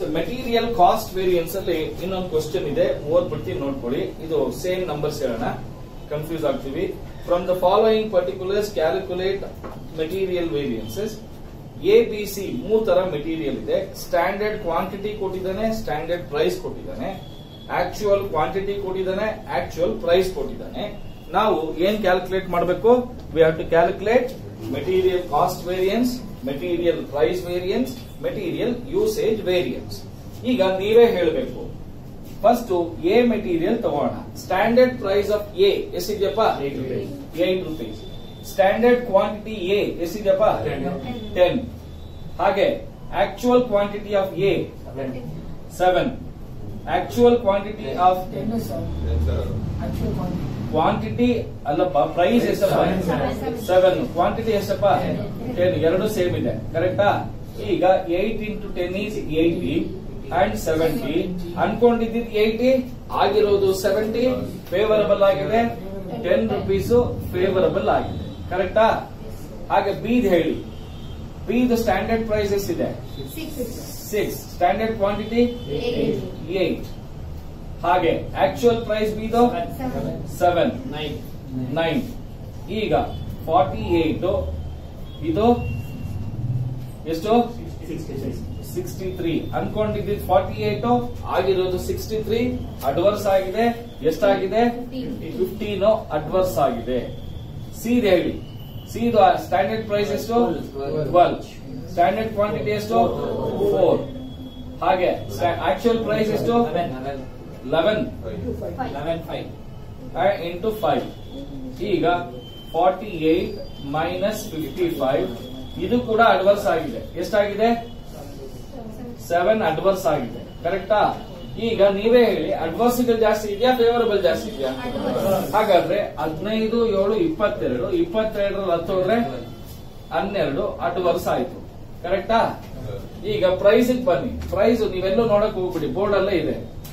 Material cost variance ಅಲ್ಲಿ ಇನ್ನೊಂದು question ಇದೆ ಓದ್ಬಿಡ್ತೀನಿ ನೋಡ್ಕೊಳ್ಳಿ ಇದು ಸೇಮ್ ನಂಬರ್ಸ್ ಹೇಳೋಣ ಕನ್ಫ್ಯೂಸ್ ಆಗ್ತೀವಿ from the following particulars calculate material variances A B C ಮೂರ್ ತರ ಮೆಟೀರಿಯಲ್ ಇದೆ ಸ್ಟ್ಯಾಂಡರ್ಡ್ ಕ್ವಾಂಟಿಟಿ ಕೊಟ್ಟಿದ್ದಾನೆ ಸ್ಟ್ಯಾಂಡರ್ಡ್ ಪ್ರೈಸ್ ಕೊಟ್ಟಿದ್ದಾನೆ ಆಕ್ಚುಯಲ್ ಕ್ವಾಂಟಿಟಿ ಕೊಟ್ಟಿದ್ದಾನೆ ಆಕ್ಚುಯಲ್ ಪ್ರೈಸ್ ಕೊಟ್ಟಿದ್ದಾನೆ ನಾವು ಏನ್ ಕ್ಯಾಲ್ಕುಲೇಟ್ ಮಾಡಬೇಕು we have to calculate material cost variance material price variance material usage variance ಈಗ ನೀವೇ ಹೇಳಬೇಕು ಫಸ್ಟ್ ಎ ಮೆಟೀರಿಯಲ್ ತಗೋಣ ಸ್ಟ್ಯಾಂಡರ್ಡ್ ಪ್ರೈಸ್ ಆಫ್ ಎ ಎಷ್ಟಿದೆಯಪ್ಪ eight rupees standard quantity A ಎಷ್ಟಿದೆಯಪ್ಪ ten ಹಾಗೆ actual quantity of A seven actual quantity of quantity ಅಲ್ಲಪ್ಪ price ಎಷ್ಟಪ್ಪ seven quantity ಎಷ್ಟಪ್ಪ ten ಎರಡು ಸೇಮ್ ಇದೆ ಕರೆಕ್ಟಾ ಈಗ eight into ten is eighty and seventy ಅನ್ಕೊಂಡಿದ್ದು ಏಯ್ಟಿ ಆಗಿರೋದು ಸೆವೆಂಟಿ ಫೇವರಬಲ್ ಆಗಿದೆ ಟೆನ್ ರುಪೀಸ್ ಫೇವರಬಲ್ ಆಗಿದೆ ಕರೆಕ್ಟಾ ಹಾಗೆ ಬೀದ್ ಹೇಳಿ ಬೀದ್ ಸ್ಟ್ಯಾಂಡರ್ಡ್ ಪ್ರೈಸ್ ಎಷ್ಟಿದೆ ಸಿಕ್ಸ್ ಸ್ಟ್ಯಾಂಡರ್ಡ್ ಕ್ವಾಂಟಿಟಿ ಏಟ್ ಹಾಗೆ ಆಕ್ಚುಯಲ್ ಪ್ರೈಸ್ ಬೀದು ಸೆವೆನ್ ನೈನ್ ಈಗ ಫಾರ್ಟಿ ಏಟ್ ಇದು ಎಷ್ಟು ಸಿಕ್ಸ್ಟಿ ತ್ರೀ ಅನ್ಕೊಂಡಿದ್ದು ಫಾರ್ಟಿ ಏಟ್ ಆಗಿರೋದು ಸಿಕ್ಸ್ಟಿ ತ್ರೀ ಅಡ್ವರ್ಸ್ ಆಗಿದೆ ಎಷ್ಟಾಗಿದೆ ಫಿಫ್ಟೀನ್ ಅಡ್ವರ್ಸ್ ಆಗಿದೆ ಸೀದ್ ಹೇಳಿ ಸೀದ್ ಸ್ಟ್ಯಾಂಡರ್ಡ್ ಪ್ರೈಸ್ ಎಷ್ಟು ಟ್ವೆಲ್ವ್ ಸ್ಟ್ಯಾಂಡರ್ಡ್ ಕ್ವಾಂಟಿಟಿ ಎಷ್ಟು ಫೋರ್ ಹಾಗೆ ಆಕ್ಚುಯಲ್ ಪ್ರೈಸ್ ಎಷ್ಟು ಲೆವೆನ್ ಇಂಟು ಫೈವ್ ಈಗ forty eight minus fifty five ಇದು ಕೂಡ ಅಡ್ವರ್ಸ್ ಆಗಿದೆ ಎಷ್ಟಾಗಿದೆ ಸೆವೆನ್ ಅಡ್ವರ್ಸ್ ಆಗಿದೆ ಕರೆಕ್ಟಾ ಈಗ ನೀವೇ ಹೇಳಿ ಅಡ್ವರ್ಸ್ ಜಾಸ್ತಿ ಇದೆಯಾ ಫೇವರಬಲ್ ಜಾಸ್ತಿ ಇದೆಯಾ ಹಾಗಾದ್ರೆ ಹದಿನೈದು ಏಳು ಇಪ್ಪತ್ತೆರಡು ಇಪ್ಪತ್ತೆರಡರಲ್ಲಿ ಹತ್ತು ಹೋದ್ರೆ ಹನ್ನೆರಡು ಅಡ್ವರ್ಸ್ ಆಯ್ತು ಕರೆಕ್ಟಾ ಈಗ ಪ್ರೈಸ್ ಬನ್ನಿ ಪ್ರೈಸ್ ನೀವೆಲ್ಲೂ ನೋಡಕ್ ಹೋಗ್ಬಿಡಿ ಬೋರ್ಡ್ ಅಲ್ಲೇ ಇದೆ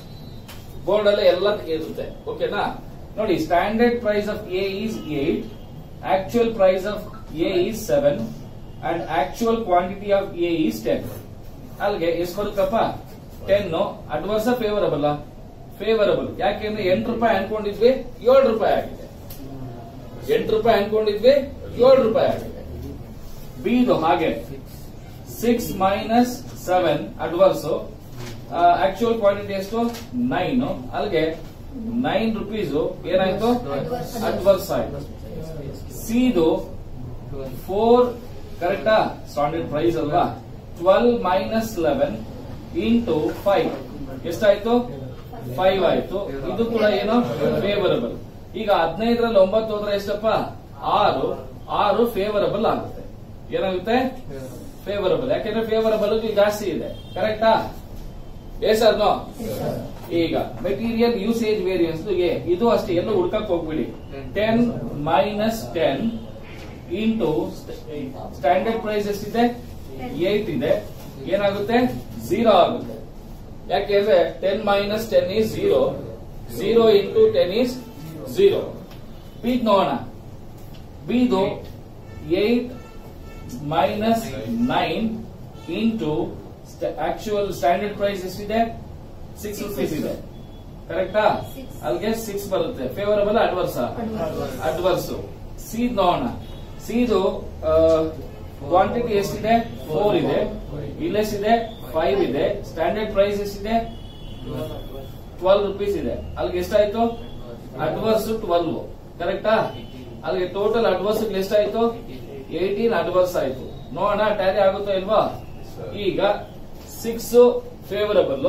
ಬೋರ್ಡ್ ಅಲ್ಲೇ ಎಲ್ಲ ಇರುತ್ತೆ ಓಕೆನಾ ನೋಡಿ standard price of A is eight actual price of A is seven and actual quantity of A is ten ಅಲ್ಲಿಗೆ ಎಷ್ಟು ಬರುತ್ತಪ್ಪ ಟೆನ್ ಅಡ್ವರ್ಸ್ ಫೇವರಬಲ್ ಫೇವರಬಲ್ ಯಾಕೆಂದ್ರೆ ಎಂಟು ರೂಪಾಯಿ ಅನ್ಕೊಂಡಿದ್ವಿ ಏಳು ರೂಪಾಯಿ ಆಗಿದೆ ಎಂಟು ರೂಪಾಯಿ ಅನ್ಕೊಂಡಿದ್ವಿ ಏಳು ರೂಪಾಯಿ ಆಗಿದೆ ಬಿದು ಹಾಗೆ six minus seven adverse actual quantity ಎಷ್ಟು ನೈನ್ ಅಲ್ಲಿಗೆ ನೈನ್ ರುಪೀಸ್ ಏನಾಯ್ತು ಅಡ್ವರ್ಸ್ ಆಯ್ತು ಸಿದು ಫೋರ್ ಕರೆಕ್ಟಾ ಸ್ಟ್ಯಾಂಡರ್ಡ್ ಪ್ರೈಸ್ ಅಲ್ವಾ twelve minus eleven into five ಎಷ್ಟಾಯ್ತು ಫೈವ್ ಆಯ್ತು ಇದು ಕೂಡ ಏನು ಫೇವರಬಲ್ ಈಗ ಹದಿನೈದರಲ್ಲಿ ಒಂಬತ್ತು ಹೋದ್ರೆ ಎಷ್ಟಪ್ಪ ಆರು ಆರು ಫೇವರಬಲ್ ಆಗುತ್ತೆ ಏನಾಗುತ್ತೆ ಫೇವರಬಲ್ ಯಾಕೆಂದ್ರೆ ಫೇವರಬಲ್ ಜಾಸ್ತಿ ಇದೆ ಕರೆಕ್ಟಾ ಏ ಸರ್ ನೋ ಈಗ ಮೆಟೀರಿಯಲ್ ಯೂಸೇಜ್ ವೇರಿಯನ್ಸ್ ಎ ಇದು ಅಷ್ಟೇ ಎಲ್ಲೂ ಹುಡ್ಕಕ್ ಹೋಗ್ಬಿಡಿ ten minus ten into standard price ಎಷ್ಟಿದೆ ಏಟ್ ಇದೆ ಏನಾಗುತ್ತೆ ಝೀರೋ ಆಗುತ್ತೆ ಯಾಕೆಂದ್ರೆ ten minus ten is zero zero into ten is zero ಬೀದ್ ನೋಡೋಣ ಬೀದು eight minus nine into actual standard price ಎಷ್ಟಿದೆ ಸಿಕ್ಸ್ ರುಪೀಸ್ ಇದೆ ಕರೆಕ್ಟಾ Six. ಅಲ್ಲಿಗೆ ಸಿಕ್ಸ್ ಬರುತ್ತೆ ಫೇವರಬಲ್ ಅಡ್ವರ್ಸ್ ಅಡ್ವರ್ಸ್ ಸೀದ್ ನೋಡೋಣ ಸೀದು ಕ್ವಾಂಟಿಟಿ ಎಷ್ಟಿದೆ ಫೋರ್ ಇದೆ ಇಲ್ಲೆಷ್ಟಿದೆ ಫೈವ್ ಇದೆ ಸ್ಟ್ಯಾಂಡರ್ಡ್ ಪ್ರೈಸ್ ಎಷ್ಟಿದೆ ಟ್ವೆಲ್ವ್ ರುಪೀಸ್ ಇದೆ ಅಲ್ಲಿಗೆ ಎಷ್ಟಾಯ್ತು ಅಡ್ವರ್ಸ್ ಟ್ವೆಲ್ವ್ ಕರೆಕ್ಟಾ ಅಲ್ಲಿಗೆ ಟೋಟಲ್ ಅಡ್ವರ್ಸ್ ಎಷ್ಟಾಯ್ತು ಏಯ್ಟೀನ್ ಅಡ್ವರ್ಸ್ ಆಯ್ತು ನೋಡೋಣ ಟ್ಯಾಲಿ ಆಗುತ್ತೋ ಇಲ್ವಾ ಈಗ ಸಿಕ್ಸ್ ಫೇವರಬಲ್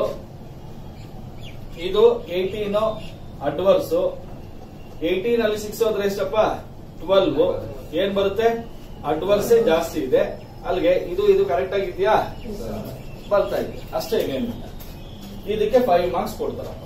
ಇದು ಏಯ್ಟೀನ್ ಅಡ್ವರ್ಸ್ ಏಯ್ಟೀನ್ ಅಲ್ಲಿ ಸಿಕ್ಸ್ ಹೋದ್ರೆ ಎಷ್ಟಪ್ಪ ಟ್ವೆಲ್ವ್ ಏನ್ ಬರುತ್ತೆ ಅಡ್ವರ್ಸ್ ಜಾಸ್ತಿ ಇದೆ ಅಲ್ಲಿಗೆ ಇದು ಇದು ಕರೆಕ್ಟ್ ಆಗಿದ್ಯಾ ಬರ್ತಾ ಇದೆ ಅಷ್ಟೇ ಏನೇನಿಲ್ಲ ಇದಕ್ಕೆ ಫೈವ್ ಮಾರ್ಕ್ಸ್ ಕೊಡ್ತಾರಪ್ಪ